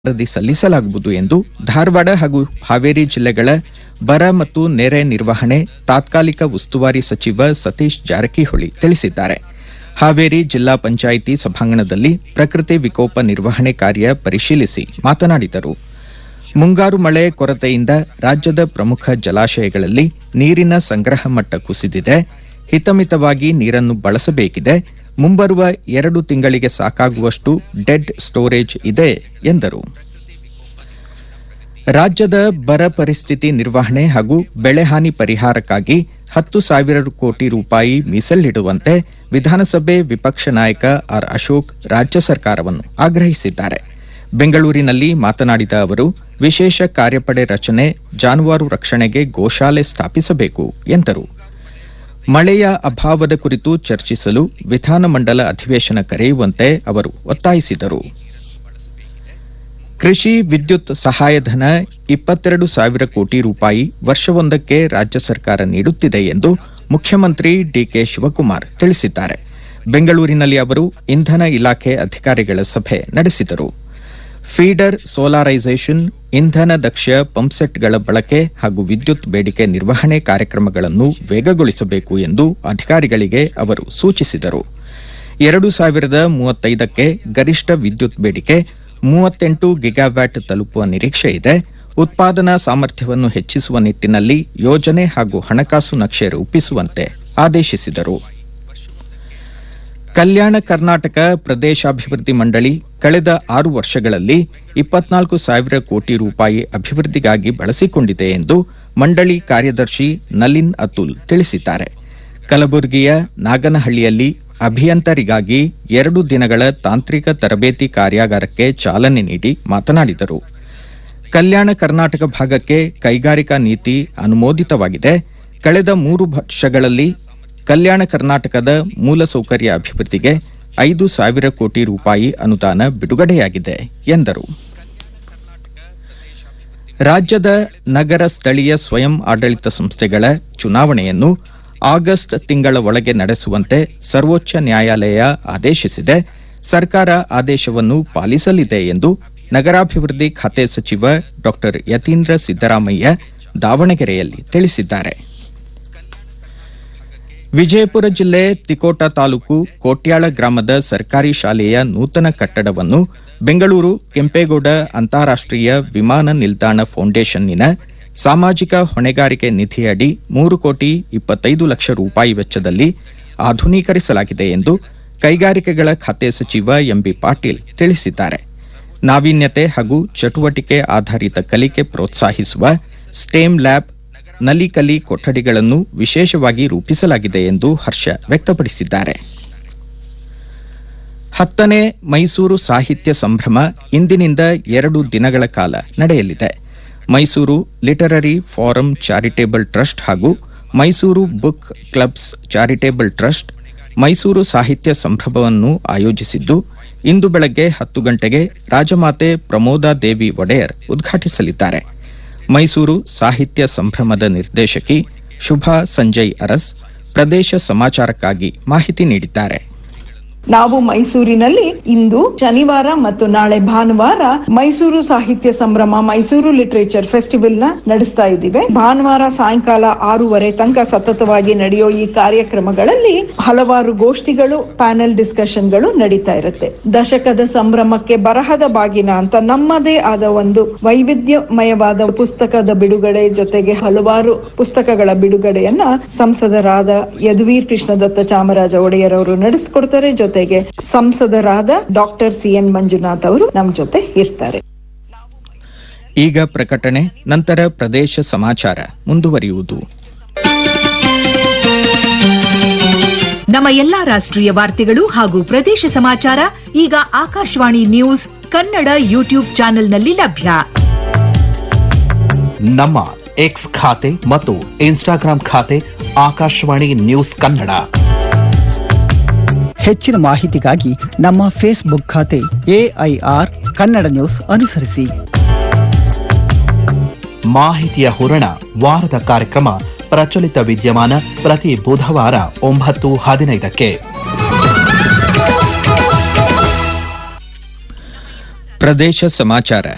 ವರದಿ ಸಲ್ಲಿಸಲಾಗುವುದು ಎಂದು ಧಾರವಾಡ ಹಾಗೂ ಹಾವೇರಿ ಜಿಲ್ಲೆಗಳ ಬರ ಮತ್ತು ನೆರೆ ನಿರ್ವಹಣೆ ತಾತ್ಕಾಲಿಕ ಉಸ್ತುವಾರಿ ಸಚಿವ ಸತೀಶ್ ಜಾರಕಿಹೊಳಿ ತಿಳಿಸಿದ್ದಾರೆ ಹಾವೇರಿ ಜಿಲ್ಲಾ ಪಂಚಾಯಿತಿ ಸಭಾಂಗಣದಲ್ಲಿ ಪ್ರಕೃತಿ ವಿಕೋಪ ನಿರ್ವಹಣೆ ಕಾರ್ಯ ಪರಿಶೀಲಿಸಿ ಮಾತನಾಡಿದರು ಮುಂಗಾರು ಮಳೆ ಕೊರತೆಯಿಂದ ರಾಜ್ಯದ ಪ್ರಮುಖ ಜಲಾಶಯಗಳಲ್ಲಿ ನೀರಿನ ಸಂಗ್ರಹ ಮಟ್ಟ ಕುಸಿದಿದೆ ಹಿತಮಿತವಾಗಿ ನೀರನ್ನು ಬಳಸಬೇಕಿದೆ ಮುಂಬರುವ ಎರಡು ತಿಂಗಳಿಗೆ ಸಾಕಾಗುವಷ್ಟು ಡೆಡ್ ಸ್ಟೋರೇಜ್ ಇದೆ ಎಂದರು ರಾಜ್ಯದ ಬರ ಪರಿಸ್ಥಿತಿ ನಿರ್ವಹಣೆ ಹಾಗೂ ಬೆಳೆಹಾನಿ ಪರಿಹಾರಕ್ಕಾಗಿ ಹತ್ತು ಸಾವಿರ ಕೋಟಿ ರೂಪಾಯಿ ಮೀಸಲಿಡುವಂತೆ ವಿಧಾನಸಭೆ ವಿಪಕ್ಷ ನಾಯಕ ಆರ್ ಅಶೋಕ್ ರಾಜ್ಯ ಸರ್ಕಾರವನ್ನು ಆಗ್ರಹಿಸಿದ್ದಾರೆ ಬೆಂಗಳೂರಿನಲ್ಲಿ ಮಾತನಾಡಿದ ಅವರು ವಿಶೇಷ ಕಾರ್ಯಪಡೆ ರಚನೆ ಜಾನುವಾರು ರಕ್ಷಣೆಗೆ ಗೋಶಾಲೆ ಸ್ಥಾಪಿಸಬೇಕು ಎಂದರು ಮಳೆಯ ಅಭಾವದ ಕುರಿತು ಚರ್ಚಿಸಲು ವಿಧಾನಮಂಡಲ ಅಧಿವೇಶನ ಕರೆಯುವಂತೆ ಅವರು ಒತ್ತಾಯಿಸಿದರು ಕೃಷಿ ವಿದ್ಯುತ್ ಸಹಾಯಧನ ಇಪ್ಪತ್ತೆರಡು ಸಾವಿರ ಕೋಟಿ ರೂಪಾಯಿ ವರ್ಷವೊಂದಕ್ಕೆ ರಾಜ್ಯ ಸರ್ಕಾರ ನೀಡುತ್ತಿದೆ ಎಂದು ಮುಖ್ಯಮಂತ್ರಿ ಡಿಕೆ ಶಿವಕುಮಾರ್ ತಿಳಿಸಿದ್ದಾರೆ ಬೆಂಗಳೂರಿನಲ್ಲಿ ಅವರು ಇಂಧನ ಇಲಾಖೆ ಅಧಿಕಾರಿಗಳ ಸಭೆ ನಡೆಸಿದರು ಫೀಡರ್ ಸೋಲಾರೈಸೇಷನ್ ಇಂಧನ ದಕ್ಷ ಪಂಪ್ಸೆಟ್ಗಳ ಬಳಕೆ ಹಾಗೂ ವಿದ್ಯುತ್ ಬೇಡಿಕೆ ನಿರ್ವಹಣೆ ಕಾರ್ಯಕ್ರಮಗಳನ್ನು ವೇಗಗೊಳಿಸಬೇಕು ಎಂದು ಅಧಿಕಾರಿಗಳಿಗೆ ಅವರು ಸೂಚಿಸಿದರು ಎರಡು ಸಾವಿರದ ಮೂವತ್ತೈದಕ್ಕೆ ಗರಿಷ್ಠ ವಿದ್ಯುತ್ ಬೇಡಿಕೆ ಮೂವತ್ತೆಂಟು ಗಿಗಾವ್ಯಾಟ್ ತಲುಪುವ ನಿರೀಕ್ಷೆ ಇದೆ ಉತ್ಪಾದನಾ ಸಾಮರ್ಥ್ಯವನ್ನು ಹೆಚ್ಚಿಸುವ ನಿಟ್ಟಿನಲ್ಲಿ ಯೋಜನೆ ಹಾಗೂ ಹಣಕಾಸು ನಕ್ಷೆ ರೂಪಿಸುವಂತೆ ಆದೇಶಿಸಿದರು ಕಲ್ಯಾಣ ಕರ್ನಾಟಕ ಪ್ರದೇಶಾಭಿವೃದ್ಧಿ ಮಂಡಳಿ ಕಳೆದ ಆರು ವರ್ಷಗಳಲ್ಲಿ ಇಪ್ಪತ್ನಾಲ್ಕು ಸಾವಿರ ಕೋಟಿ ರೂಪಾಯಿ ಅಭಿವೃದ್ಧಿಗಾಗಿ ಬಳಸಿಕೊಂಡಿದೆ ಎಂದು ಮಂಡಳಿ ಕಾರ್ಯದರ್ಶಿ ನಲಿನ್ ಅತುಲ್ ತಿಳಿಸಿದ್ದಾರೆ ಕಲಬುರಗಿಯ ನಾಗನಹಳ್ಳಿಯಲ್ಲಿ ಅಭಿಯಂತರಿಗಾಗಿ ಎರಡು ದಿನಗಳ ತಾಂತ್ರಿಕ ತರಬೇತಿ ಕಾರ್ಯಾಗಾರಕ್ಕೆ ಚಾಲನೆ ನೀಡಿ ಮಾತನಾಡಿದರು ಕಲ್ಯಾಣ ಕರ್ನಾಟಕ ಭಾಗಕ್ಕೆ ಕೈಗಾರಿಕಾ ನೀತಿ ಅನುಮೋದಿತವಾಗಿದೆ ಕಳೆದ ಮೂರು ವರ್ಷಗಳಲ್ಲಿ ಕಲ್ಯಾಣ ಕರ್ನಾಟಕದ ಮೂಲಸೌಕರ್ಯ ಅಭಿವೃದ್ಧಿಗೆ ಐದು ಸಾವಿರ ಕೋಟಿ ರೂಪಾಯಿ ಅನುದಾನ ಬಿಡುಗಡೆಯಾಗಿದೆ ಎಂದರು ರಾಜ್ಯದ ನಗರ ಸ್ಥಳೀಯ ಸ್ವಯಂ ಆಡಳಿತ ಸಂಸ್ಥೆಗಳ ಚುನಾವಣೆಯನ್ನು ಆಗಸ್ಟ್ ತಿಂಗಳ ಒಳಗೆ ನಡೆಸುವಂತೆ ಸರ್ವೋಚ್ಚ ನ್ಯಾಯಾಲಯ ಆದೇಶಿಸಿದೆ ಸರ್ಕಾರ ಆದೇಶವನ್ನು ಪಾಲಿಸಲಿದೆ ಎಂದು ನಗರಾಭಿವೃದ್ಧಿ ಖಾತೆ ಸಚಿವ ಡಾ ಯತೀಂದ್ರ ಸಿದ್ದರಾಮಯ್ಯ ದಾವಣಗೆರೆಯಲ್ಲಿ ತಿಳಿಸಿದ್ದಾರೆ ವಿಜಯಪುರ ಜಿಲ್ಲೆ ತಿಕೋಟ ತಾಲೂಕು ಕೋಟ್ಯಾಳ ಗ್ರಾಮದ ಸರ್ಕಾರಿ ಶಾಲೆಯ ನೂತನ ಕಟ್ಟಡವನ್ನು ಬೆಂಗಳೂರು ಕೆಂಪೇಗೌಡ ಅಂತಾರಾಷ್ಟೀಯ ವಿಮಾನ ನಿಲ್ದಾಣ ಫೌಂಡೇಶನ್ನಿನ ಸಾಮಾಜಿಕ ಹೊಣೆಗಾರಿಕೆ ನಿಧಿಯಡಿ ಮೂರು ಕೋಟಿ ಇಪ್ಪತ್ತೈದು ಲಕ್ಷ ರೂಪಾಯಿ ವೆಚ್ಚದಲ್ಲಿ ಆಧುನೀಕರಿಸಲಾಗಿದೆ ಎಂದು ಕೈಗಾರಿಕೆಗಳ ಖಾತೆ ಸಚಿವ ಎಂಬಿ ಪಾಟೀಲ್ ತಿಳಿಸಿದ್ದಾರೆ ನಾವೀನ್ಯತೆ ಹಾಗೂ ಚಟುವಟಿಕೆ ಆಧಾರಿತ ಕಲಿಕೆ ಪ್ರೋತ್ಸಾಹಿಸುವ ಸ್ಟೇಮ್ ಲ್ಯಾಬ್ ನಲಿಕಲಿ ಕೊಠಡಿಗಳನ್ನು ವಿಶೇಷವಾಗಿ ರೂಪಿಸಲಾಗಿದೆ ಎಂದು ಹರ್ಷ ವ್ಯಕ್ತಪಡಿಸಿದ್ದಾರೆ ಹತ್ತನೇ ಮೈಸೂರು ಸಾಹಿತ್ಯ ಸಂಭ್ರಮ ಇಂದಿನಿಂದ ಎರಡು ದಿನಗಳ ಕಾಲ ನಡೆಯಲಿದೆ Mysuru literary forum charitable trust ಹಾಗೂ Mysuru book clubs charitable trust Mysuru ಸಾಹಿತ್ಯ ಸಂಭ್ರಮವನ್ನು ಆಯೋಜಿಸಿದ್ದು ಇಂದು ಬೆಳಗ್ಗೆ ಹತ್ತು ಗಂಟೆಗೆ ರಾಜಮಾತೆ ಪ್ರಮೋದಾ ದೇವಿ ಒಡೆಯರ್ ಉದ್ಘಾಟಿಸಲಿದ್ದಾರೆ ಮೈಸೂರು ಸಾಹಿತ್ಯ ಸಂಭ್ರಮದ ನಿರ್ದೇಶಕಿ ಶುಭಾ ಸಂಜಯ್ ಅರಸ್ ಪ್ರದೇಶ ಸಮಾಚಾರಕ್ಕಾಗಿ ಮಾಹಿತಿ ನೀಡಿದ್ದಾರೆ ನಾವು ಮೈಸೂರಿನಲ್ಲಿ ಇಂದು ಶನಿವಾರ ಮತ್ತು ನಾಳೆ ಭಾನುವಾರ ಮೈಸೂರು ಸಾಹಿತ್ಯ ಸಂಭ್ರಮ ಮೈಸೂರು ಲಿಟರೇಚರ್ ಫೆಸ್ಟಿವಲ್ ನ ನಡೆಸ್ತಾ ಇದ್ದೀವಿ ಭಾನುವಾರ ಸಾಯಂಕಾಲ ಆರೂವರೆ ತನಕ ಸತತವಾಗಿ ನಡೆಯೋ ಈ ಕಾರ್ಯಕ್ರಮಗಳಲ್ಲಿ ಹಲವಾರು ಗೋಷ್ಠಿಗಳು ಪ್ಯಾನೆಲ್ ಡಿಸ್ಕಷನ್ಗಳು ನಡೀತಾ ಇರುತ್ತೆ ದಶಕದ ಸಂಭ್ರಮಕ್ಕೆ ಬರಹದ ಬಾಗಿನ ಅಂತ ನಮ್ಮದೇ ಆದ ಒಂದು ವೈವಿಧ್ಯಮಯವಾದ ಪುಸ್ತಕದ ಬಿಡುಗಡೆ ಜೊತೆಗೆ ಹಲವಾರು ಪುಸ್ತಕಗಳ ಬಿಡುಗಡೆಯನ್ನ ಸಂಸದರಾದ ಯದುವೀರ್ ಕೃಷ್ಣದತ್ತ ಚಾಮರಾಜ ಒಡೆಯರ್ ಅವರು ನಡೆಸಿಕೊಡ್ತಾರೆ ಜೊತೆಗೆ ಸಂಸದರಾದ ಡಾಕ್ಟರ್ ಸಿ ಎನ್ ಮಂಜುನಾಥ್ ಅವರು ನಮ್ ಜೊತೆ ಇರ್ತಾರೆ ಈಗ ಪ್ರಕಟಣೆ ನಂತರ ಪ್ರದೇಶ ಸಮಾಚಾರ ಮುಂದುವರಿಯುವುದು ನಮ್ಮ ಎಲ್ಲಾ ರಾಷ್ಟ್ರೀಯ ವಾರ್ತೆಗಳು ಹಾಗೂ ಪ್ರದೇಶ ಸಮಾಚಾರ ಈಗ ಆಕಾಶವಾಣಿ ನ್ಯೂಸ್ ಕನ್ನಡ ಯೂಟ್ಯೂಬ್ ಚಾನೆಲ್ನಲ್ಲಿ ಲಭ್ಯ ನಮ್ಮ ಎಕ್ಸ್ ಖಾತೆ ಮತ್ತು ಇನ್ಸ್ಟಾಗ್ರಾಂ ಖಾತೆ ಆಕಾಶವಾಣಿ ನ್ಯೂಸ್ ಕನ್ನಡ ಹೆಚ್ಚಿನ ಮಾಹಿತಿಗಾಗಿ ನಮ್ಮ ಫೇಸ್ಬುಕ್ ಖಾತೆ ಎಐಆರ್ ಕನ್ನಡ ನ್ಯೂಸ್ ಅನುಸರಿಸಿ ಮಾಹಿತಿಯ ಹೂರಣ ವಾರದ ಕಾರ್ಯಕ್ರಮ ಪ್ರಚಲಿತ ವಿದ್ಯಮಾನ ಪ್ರತಿ ಬುಧವಾರ ಒಂಬತ್ತು ಹದಿನೈದಕ್ಕೆ ಪ್ರದೇಶ ಸಮಾಚಾರ